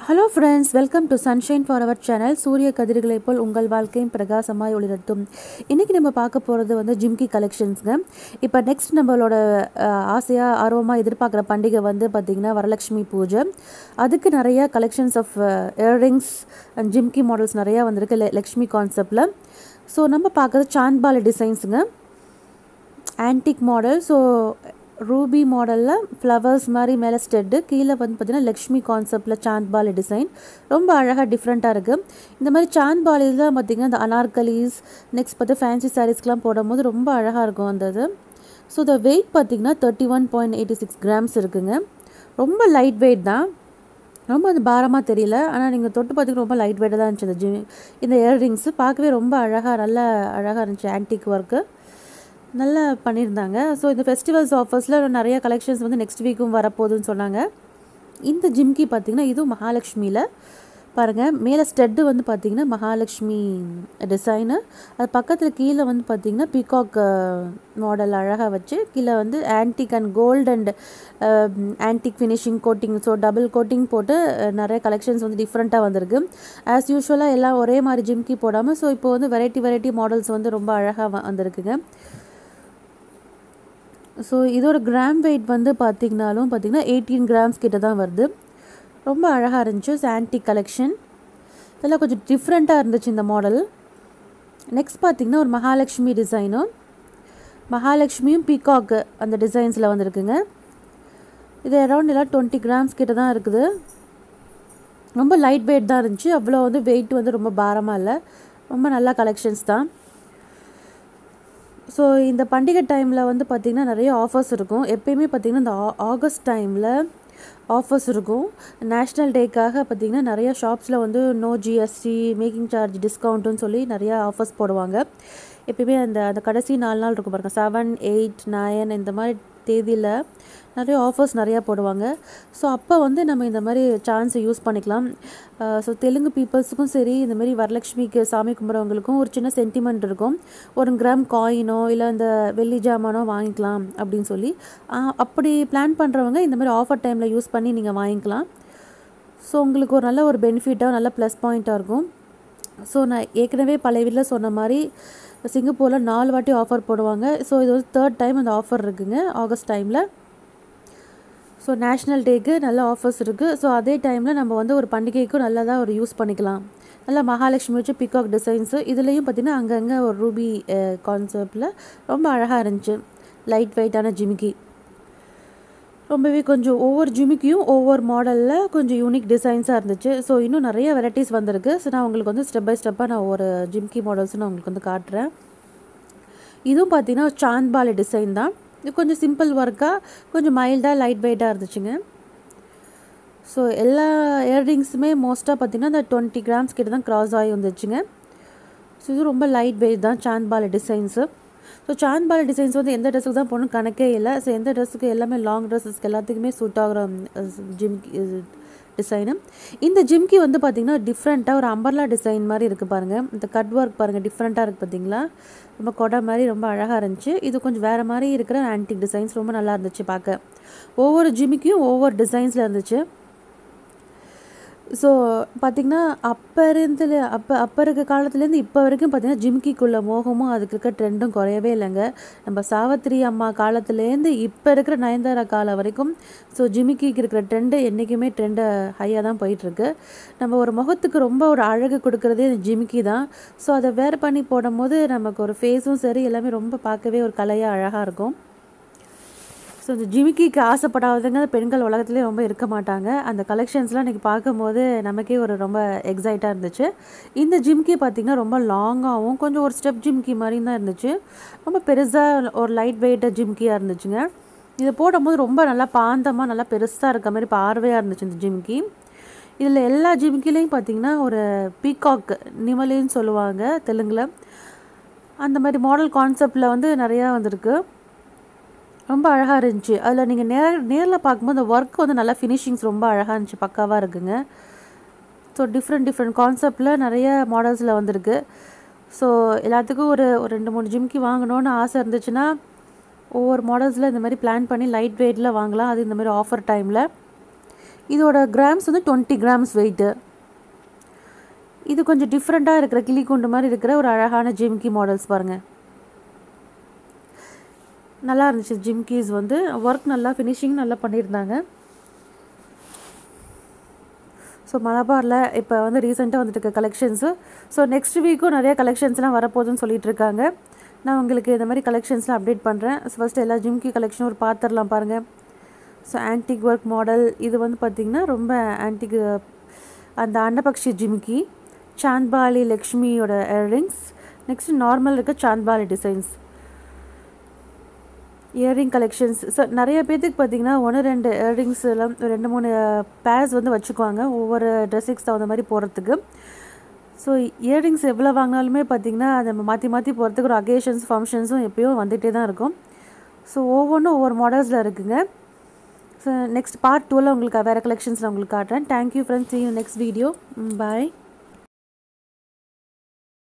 hello friends welcome to sunshine for our channel சூரிய கதிர்களைப் போல் உங்கள் வாழ்க்கையும் பிரகாசமாய் ஒளிரட்டும் இன்றைக்கி நம்ம பார்க்க போகிறது வந்து ஜிம்கி கலெக்ஷன்ஸுங்க இப்போ நெக்ஸ்ட் நம்மளோட ஆசையாக ஆர்வமாக எதிர்பார்க்குற பண்டிகை வந்து பார்த்திங்கன்னா வரலட்சுமி பூஜை அதுக்கு நிறைய collections of earrings and jhumki models நிறையா வந்திருக்கு லெ- லக்ஷ்மி கான்செப்டில் ஸோ நம்ம பார்க்குறது சாந்த்பால டிசைன்ஸுங்க ஆன்டிக் மாடல் ஸோ ரூபி மாடலில் ஃப்ளவர்ஸ் மாதிரி மேலே ஸ்டெட்டு கீழே வந்து பார்த்திங்கன்னா லக்ஷ்மி கான்செப்டில் சாந்த்பாலி டிசைன் ரொம்ப அழகாக டிஃப்ரெண்ட்டாக இருக்குது இந்த மாதிரி சாந்த்பாலியில் தான் பார்த்திங்கன்னா இந்த அனார்கலிஸ் நெக்ஸ்ட் பார்த்து ஃபேன்சி சாரீஸ்க்கெலாம் போடும்போது ரொம்ப அழகாக இருக்கும் அந்த இது ஸோ இந்த வெயிட் பார்த்திங்கன்னா thirty one point eighty six grams இருக்குங்க ரொம்ப லைட் வெயிட் தான் ரொம்ப அது பாரமாக தெரியல ஆனால் நீங்கள் தொட்டு பார்த்திங்கன்னா ரொம்ப லைட் வெயிட்டாக தான் இருந்துச்சு இந்த ஜி இந்த இயர்ரிங்ஸு பார்க்கவே ரொம்ப அழகாக நல்ல அழகாக இருந்துச்சு ஆன்டிக் ஒர்க்கு நல்லா பண்ணியிருந்தாங்க ஸோ இந்த ஃபெஸ்டிவல்ஸ் ஆஃபர்ஸில் நிறைய கலெக்ஷன்ஸ் வந்து நெக்ஸ்ட் வீக்கும் வரப்போகுதுன்னு சொன்னாங்க இந்த ஜிம்கி பார்த்திங்கன்னா இதுவும் மகாலட்சுமியில் பாருங்கள் மேலே ஸ்டெட்டு வந்து பார்த்திங்கன்னா மகாலட்சுமி டிசைனு அது பக்கத்தில் கீழே வந்து பார்த்திங்கன்னா பீகாக் மாடல் அழகாக வச்சு கீழே வந்து antique and gold and antique finishing coating so double coating போட்டு அஹ், நிறைய கலெக்ஷன்ஸ் வந்து டிஃப்ரெண்ட்டாக வந்திருக்கு ஆஸ் யூஷுவலாக எல்லாம் ஒரே மாதிரி ஜிம்கி போடாமல் ஸோ இப்போ வந்து வெரைட்டி வெரைட்டி மாடல்ஸ் வந்து ரொம்ப அழகாக வ- வந்திருக்குங்க ஸோ இதோட கிராம் வெயிட் வந்து பார்த்திங்கனாலும் பார்த்திங்கன்னா எயிட்டீன் கிராம்ஸ் கிட்ட தான் வருது ரொம்ப அழகாக இருந்துச்சு ஆன்டிக் கலெக்ஷன் இதெல்லாம் கொஞ்சம் டிஃப்ரெண்ட்டாக இருந்துச்சு இந்த மாடல் நெக்ஸ்ட் பார்த்திங்கன்னா ஒரு மகாலட்சுமி டிசைனும் மகாலட்சுமியும் பீகாக் அந்த டிசைன்ஸில் வந்திருக்குங்க இது அரௌண்ட் எல்லாம் டுவெண்ட்டி கிராம்ஸ் கிட்ட தான் இருக்குது ரொம்ப லைட் வெயிட் தான் இருந்துச்சு அவ்வளோ வந்து வெயிட் வந்து ரொம்ப பாரமாக இல்லை ரொம்ப நல்ல கலெக்ஷன்ஸ் தான் ஸோ இந்த பண்டிகை டைமில் வந்து பார்த்திங்கன்னா நிறைய ஆஃபர்ஸ் இருக்கும் எப்பயுமே பார்த்திங்கன்னா இந்த ஆ- ஆகஸ்ட் டைமில் ஆஃபர்ஸ் இருக்கும் நேஷ்னல் டேக்காக பார்த்திங்கன்னா நிறைய ஷாப்ஸில் வந்து நோ ஜிஎஸ்டி மேக்கிங் சார்ஜ் டிஸ்கவுண்ட்டுன்னு சொல்லி நிறைய ஆஃபர்ஸ் போடுவாங்க எப்பயுமே அந்த அந்த கடைசி நாலு நாள் இருக்கும் பாருங்கள் செவன் எயிட் நைன் இந்த மாதிரி தேதியில் நிறைய ஆஃபர்ஸ் நிறையா போடுவாங்க ஸோ அப்போ வந்து நம்ம இந்த மாதிரி சான்ஸை யூஸ் பண்ணிக்கலாம் ஸோ தெலுங்கு பீப்புள்ஸுக்கும் சரி இந்த மாதிரி வரலட்சுமிக்கு சாமி கும்பிட்றவங்களுக்கும் ஒரு சின்ன சென்டிமெண்ட் இருக்கும் ஒரு கிராம் காயினோ இல்லை இந்த வெள்ளி ஜாமானோ வாங்கிக்கலாம் அப்படின்னு சொல்லி ஆஹ் அப்படி பிளான் பண்ணுறவங்க இந்த மாதிரி ஆஃபர் டைமில் யூஸ் பண்ணி நீங்கள் வாங்கிக்கலாம் ஸோ உங்களுக்கு ஒரு நல்ல ஒரு பெனிஃபிட்டாக நல்ல ப்ளஸ் பாயிண்ட்டாக இருக்கும் ஸோ நான் ஏற்கனவே பழைய வீட்டில் சொன்ன மாதிரி சிங்கப்பூரில் நாலு வாட்டி ஆஃபர் போடுவாங்க ஸோ இது வந்து தேர்ட் டைம் அந்த ஆஃபர் இருக்குங்க ஆகஸ்ட் டைமில் ஸோ நேஷ்னல் டேக்கு நல்ல ஆஃபர்ஸ் இருக்குது ஸோ அதே டைமில் நம்ம வந்து ஒரு பண்டிகைக்கும் நல்லதாக ஒரு யூஸ் பண்ணிக்கலாம் நல்லா மகாலட்சுமி வச்சு பிகாக் டிசைன்ஸு இதுலேயும் பார்த்திங்கன்னா அங்கங்கே ஒரு ரூபி கான்செப்டில் ரொம்ப அழகாக இருந்துச்சு லைட் வெயிட்டான ஜிமிக்கி ரொம்பவே கொஞ்சம் ஒவ்வொரு ஜிமிக்கியும் ஒவ்வொரு மாடலில் கொஞ்சம் யூனிக் டிசைன்ஸாக இருந்துச்சு ஸோ இன்னும் நிறைய வெரைட்டிஸ் வந்திருக்கு ஸோ நான் உங்களுக்கு வந்து ஸ்டெப் பை ஸ்டெப்பாக நான் ஒரு ஜிம்கி மாடல்ஸ் நான் உங்களுக்கு வந்து காட்டுறேன் இதுவும் பார்த்தீங்கன்னா சாந்த்பாலி டிசைன் தான் இது கொஞ்சம் சிம்பிள் ஒர்க்காக கொஞ்சம் மைல்டாக லைட் வெயிட்டாக இருந்துச்சுங்க ஸோ எல்லா இயர்ரிங்ஸுமே மோஸ்ட்டாக பார்த்தீங்கன்னா இந்த டுவெண்ட்டி கிராம்ஸ் கிட்ட தான் கிராஸ் ஆகி வந்துச்சுங்க ஸோ இது ரொம்ப லைட் வெயிட் தான் Chandbali designs so Chandbali designs வந்து எந்த ட்ரெஸ்ஸுக்கு தான் போகணும் கணக்கே இல்லை ஸோ எந்த ட்ரெஸ்ஸுக்கு எல்லாமே லாங் ட்ரெஸ்ஸஸ்க்கு எல்லாத்துக்குமே சூட் ஆகிற ஜிம்கி டிசைனு இந்த ஜிம்கி வந்து பார்த்திங்கன்னா டிஃப்ரெண்ட்டாக ஒரு அம்பர்லா டிசைன் மாதிரி இருக்குது பாருங்கள் இந்த கட் ஒர்க் பாருங்கள் டிஃப்ரெண்ட்டாக இருக்குது பார்த்தீங்களா ரொம்ப கொடை மாதிரி ரொம்ப அழகாக இருந்துச்சு இது கொஞ்சம் வேறு மாதிரி இருக்கிற ஆன்டிக் டிசைன்ஸ் ரொம்ப நல்லா இருந்துச்சு பார்க்க ஒவ்வொரு ஜிமிக்கியும் ஒவ்வொரு டிசைன்ஸில் இருந்துச்சு ஸோ பார்த்திங்கன்னா அப்போ இருந்து அப்போ அப்போ இருக்க காலத்துலேருந்து இப்போ வரைக்கும் பார்த்திங்கன்னா ஜிம்கிக்குள்ள மோகமும் அதுக்கு இருக்க ட்ரெண்டும் குறையவே இல்லைங்க நம்ம சாவித்திரி அம்மா காலத்துலேருந்து இப்போ இருக்கிற நயன்தாரா காலம் வரைக்கும் ஸோ ஜிமிக்கிக்கு இருக்கிற ட்ரெண்டு என்றைக்குமே ட்ரெண்டு ஹையாக தான் போயிட்டுருக்கு நம்ம ஒரு முகத்துக்கு ரொம்ப ஒரு அழகு கொடுக்குறதே இந்த ஜிமிக்கி தான் ஸோ அதை வேர் பண்ணி போடும்போது நமக்கு ஒரு ஃபேஸும் சரி எல்லாமே ரொம்ப பார்க்கவே ஒரு கலையாக அழகாக இருக்கும் ஸோ இந்த ஜிமிக்கிக்கு ஆசைப்படாதவங்க பெண்கள் உலகத்திலே ரொம்ப இருக்க மாட்டாங்க அந்த கலெக்ஷன்ஸ்லாம் இன்றைக்கி பார்க்கும்போது நமக்கே ஒரு ரொம்ப எக்ஸைட்டாக இருந்துச்சு இந்த ஜிம்கி பார்த்திங்கன்னா ரொம்ப லாங்காகவும் கொஞ்சம் ஒரு ஸ்டெப் ஜிம்கி மாதிரியும் தான் இருந்துச்சு ரொம்ப பெருசாக ஒரு லைட் வெயிட்டாக ஜிம்கியாக இருந்துச்சுங்க இதை போடும்போது ரொம்ப நல்லா பாந்தமாக நல்லா பெருசாக இருக்க மாதிரி பார்வையாக இருந்துச்சு இந்த ஜிம்கி இதில் எல்லா ஜிம்கிலையும் பார்த்திங்கன்னா ஒரு பீகாக் நிமலின்னு சொல்லுவாங்க தெலுங்கில் அந்த மாதிரி மாடல் கான்செப்டில் வந்து நிறையா வந்திருக்கு ரொம்ப அழகாக இருந்துச்சு அதில் நீங்கள் நேர நேரில் பார்க்கும்போது அந்த ஒர்க் வந்து நல்லா ஃபினிஷிங்ஸ் ரொம்ப அழகாக இருந்துச்சு பக்காவாக இருக்குங்க ஸோ டிஃப்ரெண்ட் டிஃப்ரெண்ட் கான்செப்டில் நிறைய மாடல்ஸில் வந்திருக்கு ஸோ எல்லாத்துக்கும் ஒரு ஒரு ரெண்டு மூணு ஜிம்கி வாங்கணும்னு ஆசை இருந்துச்சுன்னா ஒவ்வொரு மாடல்ஸில் இந்த மாதிரி பிளான் பண்ணி லைட் வெயிட்டில் வாங்கலாம் அது இந்த மாதிரி ஆஃபர் டைமில் இதோட கிராம்ஸ் வந்து டுவெண்ட்டி கிராம்ஸ் வெயிட்டு இது கொஞ்சம் டிஃப்ரெண்ட்டாக இருக்கிற கிளிக்கூண்டு மாதிரி இருக்கிற ஒரு அழகான ஜிம்கி மாடல்ஸ் பாருங்கள் நல்லா இருந்துச்சு ஜிம்கீஸ் வந்து ஒர்க் நல்லா ஃபினிஷிங் நல்லா பண்ணியிருந்தாங்க ஸோ மலபாரில் இப்போ வந்து ரீசெண்டாக வந்துட்டு இருக்க கலெக்ஷன்ஸு ஸோ நெக்ஸ்ட் வீக்கும் நிறைய கலெக்ஷன்ஸ்லாம் வரப்போகுதுன்னு சொல்லிட்டு இருக்காங்க நான் உங்களுக்கு இந்த மாதிரி கலெக்ஷன்ஸ்லாம் அப்டேட் பண்ணுறேன் ஸோ ஃபஸ்ட்டு எல்லா ஜிம்கி கலெக்ஷனும் ஒரு பார்த்துடலாம் பாருங்கள் ஸோ ஆன்டிக் ஒர்க் மாடல் இது வந்து பார்த்திங்கன்னா ரொம்ப ஆன்டிக் அந்த அன்னபக்ஷி ஜிம்கி சாந்த்பாலி லக்ஷ்மியோட இயர்ரிங்ஸ் நெக்ஸ்ட் நார்மல் இருக்க Chandbali designs earring collections so நிறைய பேர்த்துக்கு பார்த்தீங்கன்னா ஒன்று ரெண்டு இயர்ரிங்ஸ் எல்லாம் ரெண்டு மூணு பேர்ஸ் வந்து வச்சுக்குவாங்க ஒவ்வொரு ட்ரெஸ்ஸுக்கு தகுந்த மாதிரி போகிறதுக்கு ஸோ இயர்ரிங்ஸ் எவ்வளோ வாங்கினாலுமே பார்த்தீங்கன்னா அதை மாற்றி மாற்றி போகிறதுக்கு ஒரு அகேஷன்ஸ் ஃபங்க்ஷன்ஸும் எப்பயும் வந்துகிட்டே தான் இருக்கும் ஸோ ஒவ்வொன்றும் ஒவ்வொரு மாடல்ஸில் இருக்குங்க ஸோ நெக்ஸ்ட் பார்ட் டூவில் உங்களுக்கு வேறு கலெக்ஷன்ஸில் உங்களுக்கு காட்டுறேன் thank you friends see next video பாய்